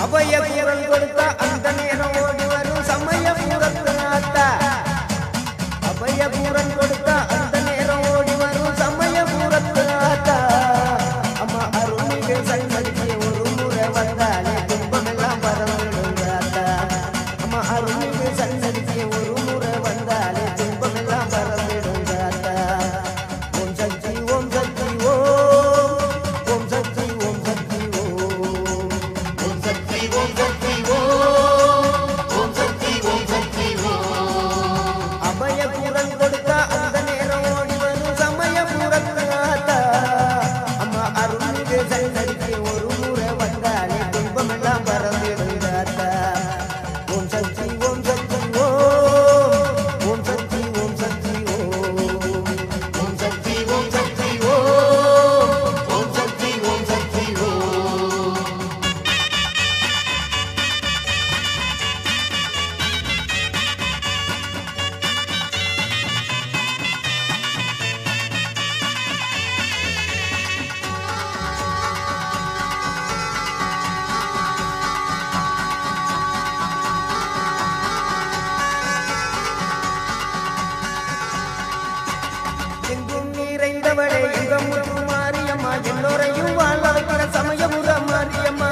அபய குரல் கொடுத்த அந்த நேரம் ஓடி வரும் சமய பூரத்து ஆத்தா அபய குரல் கொடுத்த அந்த நேரம் ஓடி வரும் சமய பூரத்து ஆத்தா அம்மா அருள்மிகு சன்னதிக்கு ஒரு முறை வந்தாலே துன்பமெல்லாம் பறந்துடுங்க ஆத்தா அம்மா அருள்மிகு சன்னதிக்கு ஒரு முறை வந்தாலே துன்பமெல்லாம் பறந்துடுங்க ஆத்தா ஓம் சக்தி ஓம் சக்தி ஓம் ஓம் சக்தி ஓம் சக்தி ஓம் ஓம் சக்தி ஓம் சக்தி ஓம் ஓம் சக்தி ஓம் சக்தி ஓம் அபய குரல் கொடுத்த அந்த நேரம் ஓடி வரும் சமய புறத்தாத்தா அம்மா அருள்மிகு சன்னதிக்கு ஒரு முறை வந்தாலே துன்பமெல்லாம் பறந்திருந்தாத்தா ஓம் சக்தி ஓம் சக்தி ஓம் ஓம் சக்தி ஓம் சக்தி ஓம் ஓம் சக்தி ஓம் சக்தி ஓம் ஓம் சக்தி ஓம் சக்தி ஓம் எங்கும் நிறைந்தவளே எங்க முத்து மாரியம்மா எல்லோரையும் வாழ வைக்கிற சமயபுர மாரியம்மா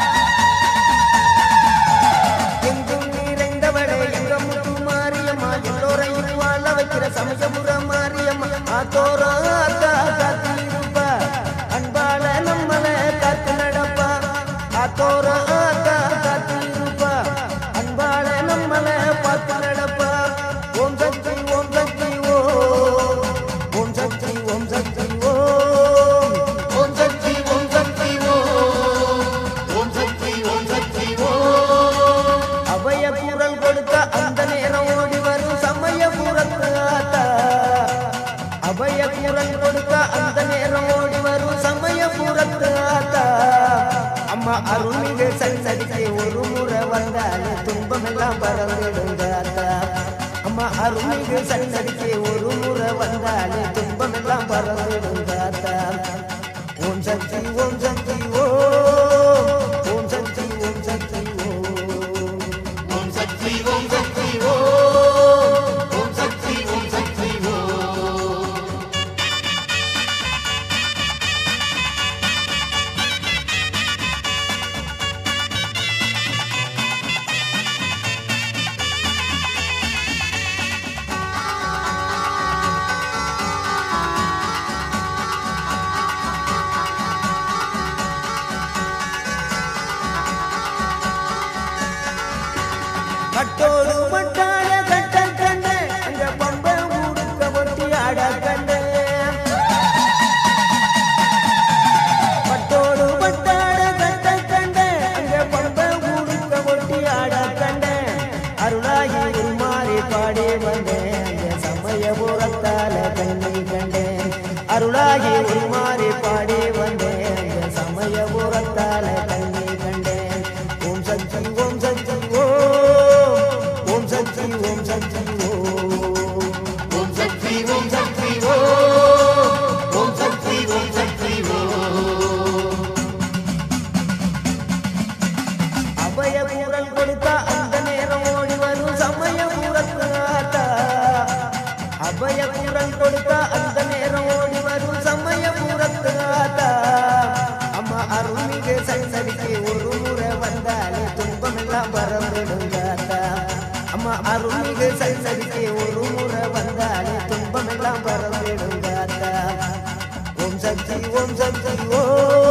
எங்கும் நிறைந்தவளே எங்க முத்து மாரியம்மா எல்லோரையும் வாழ வைக்கிற சமயபுர மாரியம்மா ஆத்தோர ஆத்தா காத்திருப்பா அன்பால நம்மள காத்து நடப்பா ஆத்தோர ஆத்தா காத்திருப்பா அன்பால நம்மள பார்த்து நடப்பா ஓம் சக்தி ஓம் சக்தி ஓம் ஓம் சக்தி ஓம் சக்தி ஓம் ஓம் சக்தி ஓம் சக்தி ஓம் ஓம் சக்தி ஓம் சக்தி ஓம் அபய குரல் கொடுத்த அந்த நேரம் ஓடி வரும் சமய புறத்து ஆத்தா அபய குரல் கொடுத்த அந்த நேரம் ஓடி வரும் சமய புறத்து ஆத்தா அம்மா அருள்மிகு சன்னதிக்கு ஒரு முறை வந்தாலே துன்பமெல்லாம் பறந்துடுங்க ஆத்தா அம்மா அருள்மிகு சன்னதிக்கு ஒரு முறை வந்தாலே துன்பமெல்லாம் பறந்துடுங்க ஆத்தா ஓம் சக்தி ஓம் சக்தி ஓம் ஓம் சக்தி ஓம் சக்தி ஓம் ஓம் சக்தி ஓம் சக்தி ஓம் ஓம் சக்தி ஓம் சக்தி ஓம் கட்டோடு மட்டாட கட்ட கண்டு அங்க பம்ப ஊடுக்க ஒட்டி ஆட கண்டு கட்டோடு மட்டாட கட்ட கண்டு அங்க பம்ப ஊடுக்க ஒட்டி ஆட கண்டு அருளாகி உருமாறி பாடி வந்தேன் அங்க சமயபுரத்தால கண்ணி கண்டேன் அருளாகி உருமாறி பாடி வந்தேன் அங்க சமயபுரத்தால கண்ணி கண்டேன் ஓம் சக்தி ஓம் சக்தி ஓம் ஓம் சக்தி ஓம் சக்தி ஓம் ஓம் சக்தி ஓம் சக்தி ஓம் ஓம் சக்தி ஓம் சக்தி ஓம் அபய குரல் கொடுத்த அந்த நேரம் ஓடி வரும் சமய ஆத்தா அபய குரல் கொடுத்த அந்த நேரம் ஓடி வரும் சமய ஆத்தா அம்மா அருள்மிகு சன்னதிக்கு ஒரு முறை வந்தாலே துன்பமெல்லாம் பறந்துடுங்காத்தா அம்மா அருள்மிகு சன்னதிக்கு ஒரு முறை வந்தாலே துன்பமெல்லாம் பறந்துடுங்காத்தா ஓம் சக்தி ஓம் சக்தி ஓம்